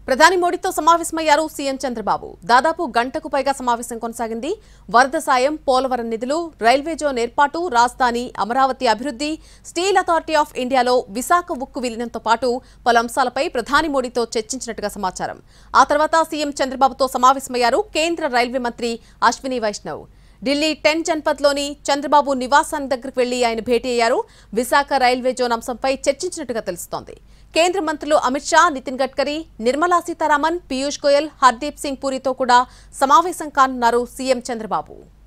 ప్రధాని మోడీతో సమావేశమయ్యారు సీఎం చంద్రబాబు దాదాపు గంటకు పైగా సమావేశం కొనసాగింది వరద సాయం పోలవరం నిధులు రైల్వే జోన్ ఏర్పాటు రాజధాని అమరావతి అభివృద్ధి స్టీల్ అథారిటీ ఆఫ్ ఇండియాలో విశాఖ ఉక్కు విలీనంతో పాటు పలు అంశాలపై ప్రధాని మోడీతో చర్చించినట్టుగా సమాచారం ఆ తర్వాత సీఎం చంద్రబాబుతో సమావేశమయ్యారు కేంద్ర రైల్వే మంత్రి అశ్విని వైష్ణవ్ ఢిల్లీ టెన్ జన్పథ్లోని చంద్రబాబు నివాసానికి దగ్గరకు వెళ్లి ఆయన భేటీ అయ్యారు విశాఖ రైల్వే జోన్ అంశంపై చర్చించినట్టుగా తెలుస్తోంది కేంద్ర మంత్రులు అమిత్ షా నితిన్ గడ్కరీ నిర్మలా సీతారామన్ పీయూష్ గోయల్ హర్దీప్ సింగ్ పూరితో కూడా సమావేశం కానున్నారు సీఎం చంద్రబాబు